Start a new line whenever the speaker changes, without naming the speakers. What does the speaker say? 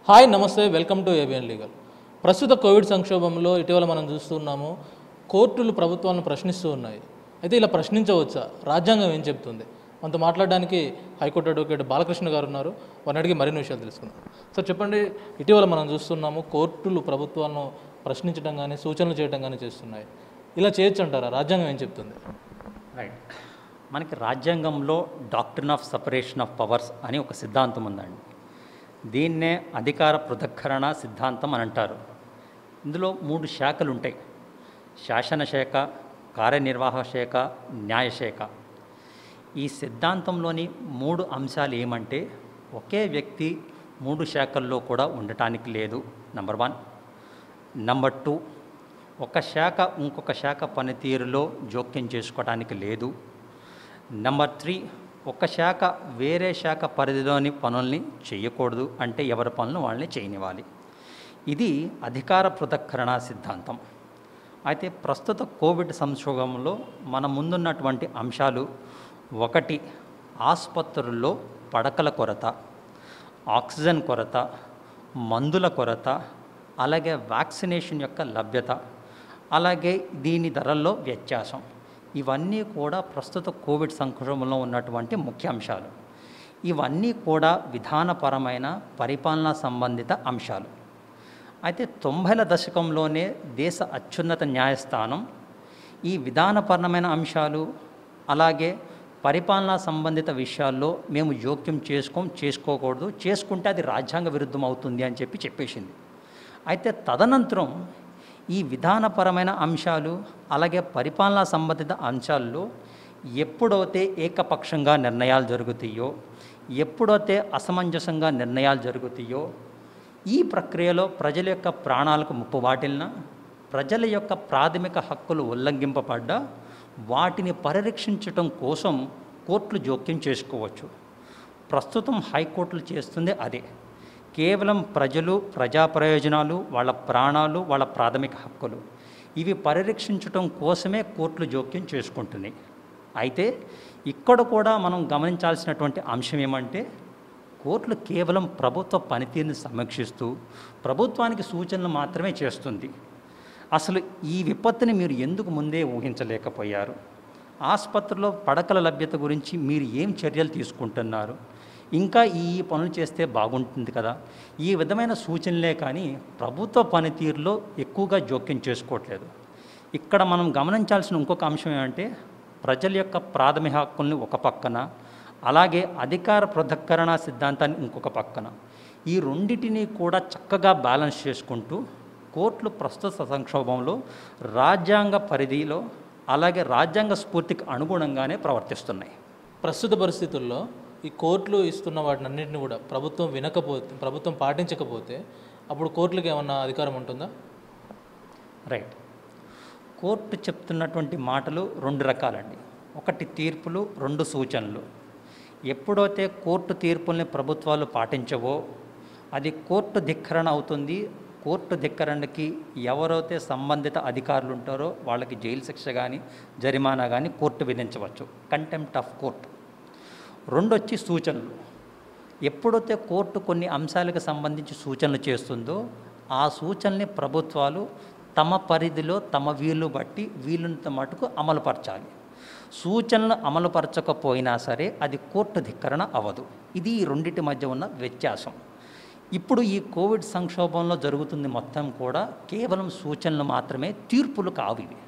hi నమస్తే welcome to ABN legal ప్రస్తుత Covid సంక్షోభంలో ఇటీవల మనం చూస్తున్నాము కోర్టులు ప్రభుత్వాలను ప్రశ్నిస్తూ ఉన్నాయి అయితే ఇలా ప్రశ్నించవచ్చా రాజ్యాంగం ఏం చెప్తుంది మనతో మాట్లాడడానికి హైకోర్టు అడ్వకేట్ బాలకృష్ణ గారు ఉన్నారు వారిని అడిగి మరిన్ని విషయాలు తెలుసుకుందాం సార్ చెప్పండి ఇటీవల మనం చూస్తున్నాము కోర్టులు ప్రభుత్వాలను ప్రశ్నించడం కానీ సూచనలు చేయడం కానీ చేస్తున్నాయి ఇలా చేయొచ్చు అంటారా రాజ్యాంగం ఏం చెప్తుంది
రైట్ మనకి రాజ్యాంగంలో doctrine of separation of powers అని ఒక సిద్ధాంతం ఉందండి దీన్నే అధికార పృథక్కరణ సిద్ధాంతం అని అంటారు ఇందులో మూడు శాఖలు ఉంటాయి శాసన శాఖ కార్యనిర్వాహక శాఖ న్యాయశాఖ ఈ సిద్ధాంతంలోని మూడు అంశాలు ఏమంటే ఒకే వ్యక్తి మూడు శాఖల్లో కూడా ఉండటానికి లేదు నంబర్ వన్ నంబర్ టూ ఒక శాఖ ఇంకొక శాఖ పనితీరులో జోక్యం చేసుకోవడానికి లేదు నంబర్ త్రీ ఒక శాఖ వేరే శాఖ పరిధిలోని పనుల్ని చేయకూడదు అంటే ఎవరి పనులు వాళ్ళని చేయనివ్వాలి ఇది అధికార పృథక్కరణ సిద్ధాంతం అయితే ప్రస్తుత కోవిడ్ సంక్షోభంలో మన ముందున్నటువంటి అంశాలు ఒకటి ఆసుపత్రుల్లో పడకల కొరత ఆక్సిజన్ కొరత మందుల కొరత అలాగే వ్యాక్సినేషన్ యొక్క లభ్యత అలాగే దీని ధరల్లో వ్యత్యాసం ఇవన్నీ కూడా ప్రస్తుత కోవిడ్ సంక్షోభంలో ఉన్నటువంటి ముఖ్య అంశాలు ఇవన్నీ కూడా విధానపరమైన పరిపాలనా సంబంధిత అంశాలు అయితే తొంభైల దశకంలోనే దేశ అత్యున్నత న్యాయస్థానం ఈ విధానపరమైన అంశాలు అలాగే పరిపాలనా సంబంధిత విషయాల్లో మేము జోక్యం చేసుకోం చేసుకోకూడదు చేసుకుంటే అది రాజ్యాంగ విరుద్ధం అవుతుంది అని చెప్పి చెప్పేసింది అయితే తదనంతరం ఈ విధానపరమైన అంశాలు అలాగే పరిపాలనా సంబంధిత అంశాల్లో ఎప్పుడైతే ఏకపక్షంగా నిర్ణయాలు జరుగుతాయో ఎప్పుడైతే అసమంజసంగా నిర్ణయాలు జరుగుతాయో ఈ ప్రక్రియలో ప్రజల యొక్క ప్రాణాలకు ముప్పు వాటిల్నా ప్రజల యొక్క ప్రాథమిక హక్కులు ఉల్లంఘింపబడ్డా వాటిని పరిరక్షించటం కోసం కోర్టులు జోక్యం చేసుకోవచ్చు ప్రస్తుతం హైకోర్టులు చేస్తుంది అదే కేవలం ప్రజలు ప్రజా ప్రయోజనాలు వాళ్ళ ప్రాణాలు వాళ్ళ ప్రాథమిక హక్కులు ఇవి పరిరక్షించటం కోసమే కోర్టులు జోక్యం చేసుకుంటున్నాయి అయితే ఇక్కడ కూడా మనం గమనించాల్సినటువంటి అంశం ఏమంటే కోర్టులు కేవలం ప్రభుత్వ పనితీరుని సమీక్షిస్తూ ప్రభుత్వానికి సూచనలు మాత్రమే చేస్తుంది అసలు ఈ విపత్తుని మీరు ఎందుకు ముందే ఊహించలేకపోయారు ఆసుపత్రిలో పడకల లభ్యత గురించి మీరు ఏం చర్యలు తీసుకుంటున్నారు ఇంకా ఈ ఈ పనులు చేస్తే బాగుంటుంది కదా ఈ విధమైన సూచనలే కానీ ప్రభుత్వ పనితీరులో ఎక్కువగా జోక్యం చేసుకోవట్లేదు ఇక్కడ మనం గమనించాల్సిన ఇంకొక అంశం ఏమంటే ప్రజల యొక్క ప్రాథమిక హక్కుల్ని ఒక పక్కన అలాగే అధికార పృథక్కరణ సిద్ధాంతాన్ని ఇంకొక పక్కన ఈ రెండిటిని కూడా చక్కగా బ్యాలెన్స్ చేసుకుంటూ కోర్టులు ప్రస్తుత సంక్షోభంలో రాజ్యాంగ పరిధిలో అలాగే రాజ్యాంగ స్ఫూర్తికి అనుగుణంగానే ప్రవర్తిస్తున్నాయి
ప్రస్తుత పరిస్థితుల్లో ఈ కోర్టులు ఇస్తున్న వాటిని అన్నింటిని కూడా ప్రభుత్వం వినకపోతే ప్రభుత్వం పాటించకపోతే అప్పుడు కోర్టులకు ఏమన్నా అధికారం ఉంటుందా
రైట్ కోర్టు చెప్తున్నటువంటి మాటలు రెండు రకాలండి ఒకటి తీర్పులు రెండు సూచనలు ఎప్పుడైతే కోర్టు తీర్పుల్ని ప్రభుత్వాలు పాటించవో అది కోర్టు ధిక్కరణ అవుతుంది కోర్టు ధిక్కరణకి ఎవరైతే సంబంధిత అధికారులు ఉంటారో వాళ్ళకి జైలు శిక్ష కానీ జరిమానా కానీ కోర్టు విధించవచ్చు కంటెంప్ట్ ఆఫ్ కోర్ట్ రెండు వచ్చి సూచనలు ఎప్పుడైతే కోర్టు కొన్ని అంశాలకు సంబంధించి సూచనలు చేస్తుందో ఆ సూచనల్ని ప్రభుత్వాలు తమ పరిధిలో తమ వీలు బట్టి వీలున్నంత మటుకు అమలుపరచాలి సూచనలు అమలుపరచకపోయినా సరే అది కోర్టు ధిక్కరణ అవ్వదు ఇది ఈ రెండింటి మధ్య ఉన్న వ్యత్యాసం ఇప్పుడు ఈ కోవిడ్ సంక్షోభంలో జరుగుతుంది మొత్తం కూడా కేవలం సూచనలు మాత్రమే తీర్పులు కావు ఇవి